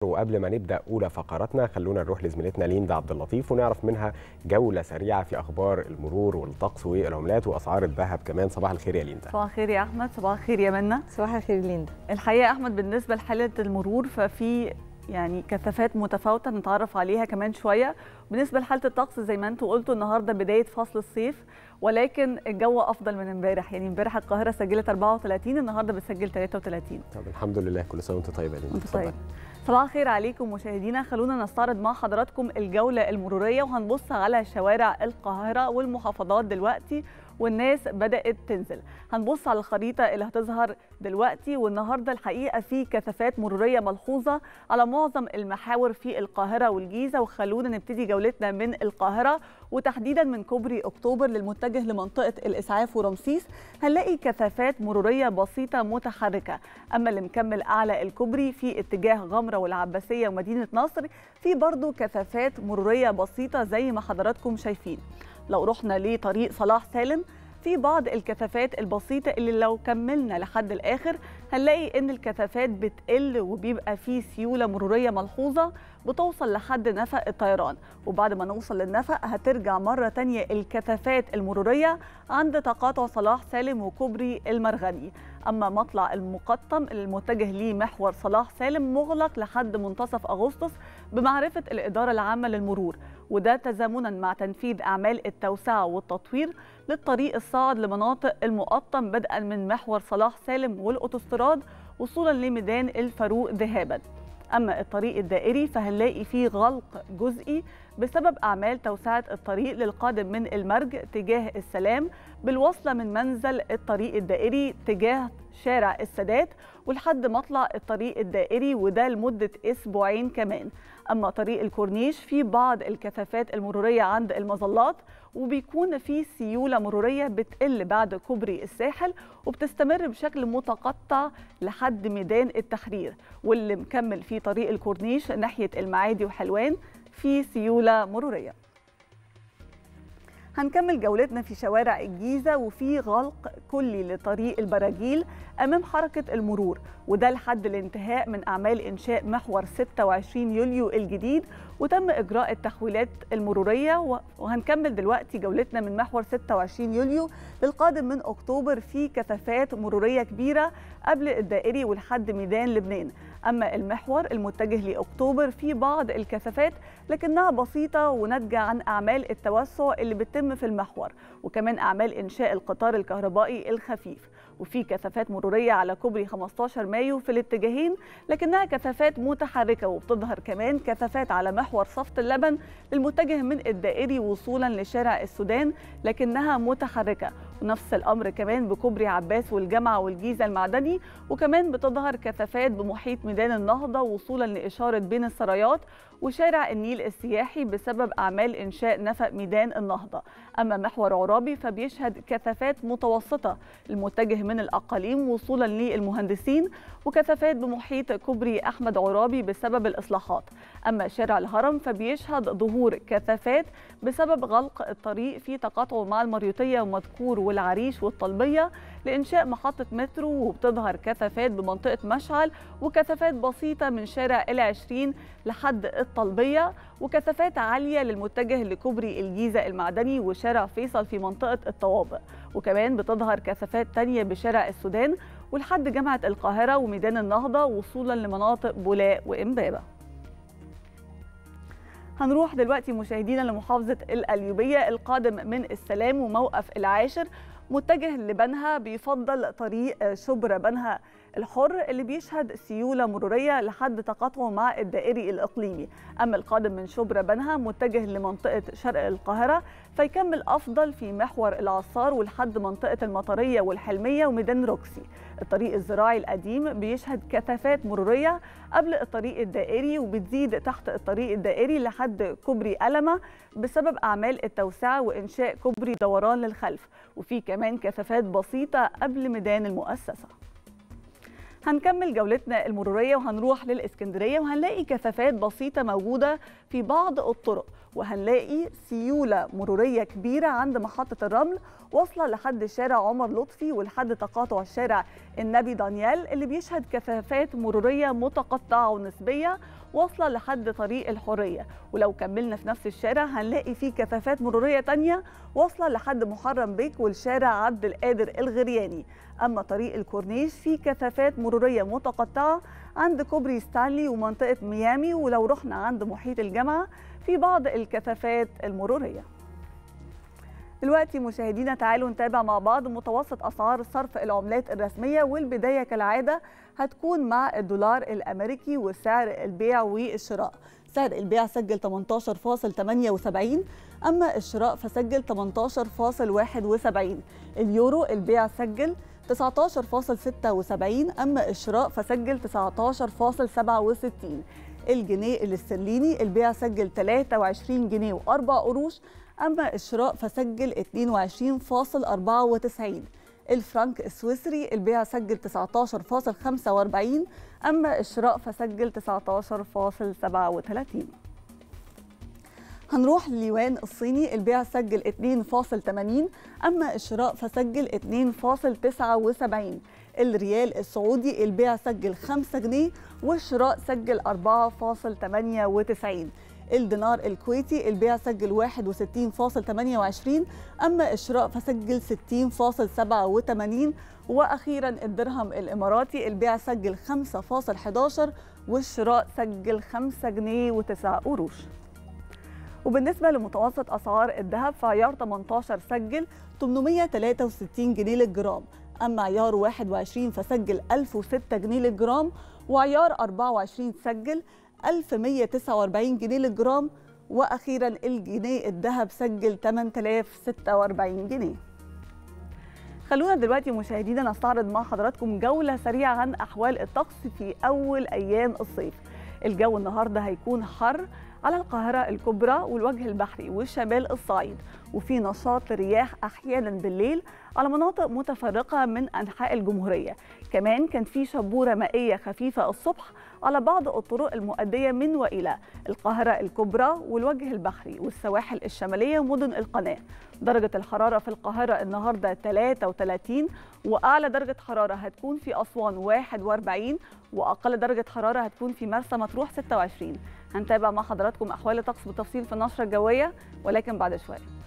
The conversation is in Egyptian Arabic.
وقبل ما نبدا اولى فقراتنا خلونا نروح لزميلتنا ليندا عبد اللطيف ونعرف منها جوله سريعه في اخبار المرور والطقس والعملات واسعار الذهب كمان صباح الخير يا ليندا صباح الخير يا احمد صباح الخير يا منى صباح الخير ليندا الحقيقه يا احمد بالنسبه لحاله المرور ففي يعني كثافات متفاوته نتعرف عليها كمان شويه بالنسبه لحاله الطقس زي ما انتم قلتوا النهارده بدايه فصل الصيف ولكن الجو افضل من امبارح يعني امبارح القاهره سجلت 34 النهارده بتسجل 33 طب الحمد لله كل سنه وانت طيبه يا ليندا وانت طيب صباح الخير عليكم مشاهدينا خلونا نستعرض مع حضراتكم الجوله المروريه وهنبص على شوارع القاهره والمحافظات دلوقتي والناس بدات تنزل هنبص على الخريطه اللي هتظهر دلوقتي والنهارده الحقيقه في كثافات مروريه ملحوظه على معظم المحاور في القاهره والجيزه وخلونا نبتدي جولتنا من القاهره وتحديدا من كوبري اكتوبر للمتجه لمنطقه الاسعاف ورمسيس هنلاقي كثافات مروريه بسيطه متحركه اما اللي مكمل اعلى الكوبري في اتجاه غمره والعباسيه ومدينه نصر في برضو كثافات مروريه بسيطه زي ما حضراتكم شايفين لو رحنا لطريق صلاح سالم في بعض الكثافات البسيطة اللي لو كملنا لحد الآخر هنلاقي إن الكثافات بتقل وبيبقى في سيولة مرورية ملحوظة بتوصل لحد نفق الطيران وبعد ما نوصل للنفق هترجع مرة تانية الكثافات المرورية عند تقاطع صلاح سالم وكوبري المرغني أما مطلع المقطم المتجه لمحور صلاح سالم مغلق لحد منتصف أغسطس بمعرفة الإدارة العامة للمرور وده تزامنا مع تنفيذ أعمال التوسعة والتطوير للطريق الصاعد لمناطق المقطم بدءا من محور صلاح سالم والأوتوستراد وصولا لميدان الفاروق ذهابا أما الطريق الدائري فهنلاقي فيه غلق جزئي بسبب أعمال توسعة الطريق للقادم من المرج تجاه السلام بالوصلة من منزل الطريق الدائري تجاه شارع السادات ولحد مطلع الطريق الدائري وده لمدة أسبوعين كمان أما طريق الكورنيش في بعض الكثافات المرورية عند المظلات وبيكون في سيولة مرورية بتقل بعد كوبري الساحل وبتستمر بشكل متقطع لحد ميدان التحرير واللي مكمل في طريق الكورنيش ناحية المعادي وحلوان في سيولة مرورية هنكمل جولتنا في شوارع الجيزة وفي غلق كلي لطريق البراجيل أمام حركة المرور وده لحد الانتهاء من أعمال إنشاء محور 26 يوليو الجديد وتم إجراء التحويلات المرورية وهنكمل دلوقتي جولتنا من محور 26 يوليو للقادم من أكتوبر في كثافات مرورية كبيرة قبل الدائري ولحد ميدان لبنان أما المحور المتجه لأكتوبر في بعض الكثافات لكنها بسيطة وناتجة عن أعمال التوسع اللي بتتم في المحور وكمان أعمال إنشاء القطار الكهربائي الخفيف وفي كثافات مرورية على كوبري 15 مايو في الاتجاهين لكنها كثافات متحركة وبتظهر كمان كثافات على محور صفت اللبن للمتجه من الدائري وصولا لشارع السودان لكنها متحركة ونفس الأمر كمان بكوبري عباس والجامعة والجيزة المعدني وكمان بتظهر كثافات بمحيط ميدان النهضة وصولا لإشارة بين السرايات وشارع النيل السياحي بسبب أعمال إنشاء نفق ميدان النهضة أما محور عرابي فبيشهد كثافات متوسطة المتجه من الأقاليم وصولا للمهندسين وكثافات بمحيط كوبري أحمد عرابي بسبب الإصلاحات أما شارع الهرم فبيشهد ظهور كثافات بسبب غلق الطريق في تقاطعه مع المريوطية ومذكور والعريش والطلبية لإنشاء محطة مترو وبتظهر كثافات بمنطقة مشعل وكثافات بسيطة من شارع العشرين لحد الطلبية وكثافات عالية للمتجه لكوبري الجيزة المعدني وشارع فيصل في منطقة الطوابق وكمان بتظهر كثافات تانية بشارع السودان ولحد جامعة القاهرة وميدان النهضة وصولا لمناطق بولاق وإمبابة هنروح دلوقتي مشاهدينا لمحافظة القليوبية القادم من السلام وموقف العاشر متجه لبنها بيفضل طريق شبرا بنها الحر اللي بيشهد سيولة مرورية لحد تقاطعه مع الدائري الإقليمي أما القادم من شبرا بنها متجه لمنطقة شرق القاهرة فيكمل أفضل في محور العصار ولحد منطقة المطرية والحلمية وميدان روكسي الطريق الزراعي القديم بيشهد كثافات مرورية قبل الطريق الدائري وبتزيد تحت الطريق الدائري لحد كوبري ألمة بسبب أعمال التوسعة وإنشاء كوبري دوران للخلف وفي كمان كثافات بسيطة قبل ميدان المؤسسة هنكمل جولتنا المرورية وهنروح للإسكندرية وهنلاقي كثافات بسيطة موجودة في بعض الطرق وهنلاقي سيولة مرورية كبيرة عند محطة الرمل واصلة لحد شارع عمر لطفي ولحد تقاطع شارع النبي دانيال اللي بيشهد كثافات مرورية متقطعة ونسبية واصلة لحد طريق الحرية ولو كملنا في نفس الشارع هنلاقي فيه كثافات مرورية تانية واصلة لحد محرم بيك والشارع عبد القادر الغرياني أما طريق الكورنيش فيه كثافات مرورية متقطعة عند كوبري ستانلي ومنطقة ميامي ولو رحنا عند محيط الجامعة في بعض الكثافات المرورية دلوقتي مشاهدينا تعالوا نتابع مع بعض متوسط اسعار صرف العملات الرسميه والبدايه كالعاده هتكون مع الدولار الامريكي وسعر البيع والشراء سعر البيع سجل 18.78 اما الشراء فسجل 18.71 اليورو البيع سجل 19.76 اما الشراء فسجل 19.67 الجنيه الاسترليني البيع سجل 23 جنيه و4 قروش أما الشراء فسجل 22.94 الفرنك السويسري البيع سجل 19.45 أما الشراء فسجل 19.37 هنروح لليوان الصيني البيع سجل 2.80 أما الشراء فسجل 2.79 الريال السعودي البيع سجل 5 جنيه والشراء سجل 4.98 الدينار الكويتي البيع سجل 61.28 أما الشراء فسجل 60.87 وأخيرا الدرهم الإماراتي البيع سجل 5.11 والشراء سجل 5 جنيه و9 قروش وبالنسبة لمتوسط أسعار الذهب فعيار 18 سجل 863 جنيه للجرام أما عيار 21 فسجل 1006 جنيه للجرام وعيار 24 سجل 1149 جنيه للجرام واخيرا الجنيه الذهب سجل 8046 جنيه خلونا دلوقتي مشاهدينا نستعرض مع حضراتكم جولة سريعة عن أحوال الطقس في أول أيام الصيف الجو النهاردة هيكون حر على القاهرة الكبرى والوجه البحري والشمال الصعيد وفي نشاط رياح أحيانا بالليل على مناطق متفرقة من أنحاء الجمهورية كمان كان في شبورة مائية خفيفة الصبح على بعض الطرق المؤدية من وإلى القاهرة الكبرى والوجه البحري والسواحل الشمالية ومدن القناة درجة الحرارة في القاهرة النهاردة 33 وأعلى درجة حرارة هتكون في أسوان 41 وأقل درجة حرارة هتكون في مرسى مطروح 26 هنتابع مع حضراتكم أحوال الطقس بالتفصيل في النشرة الجوية ولكن بعد شوية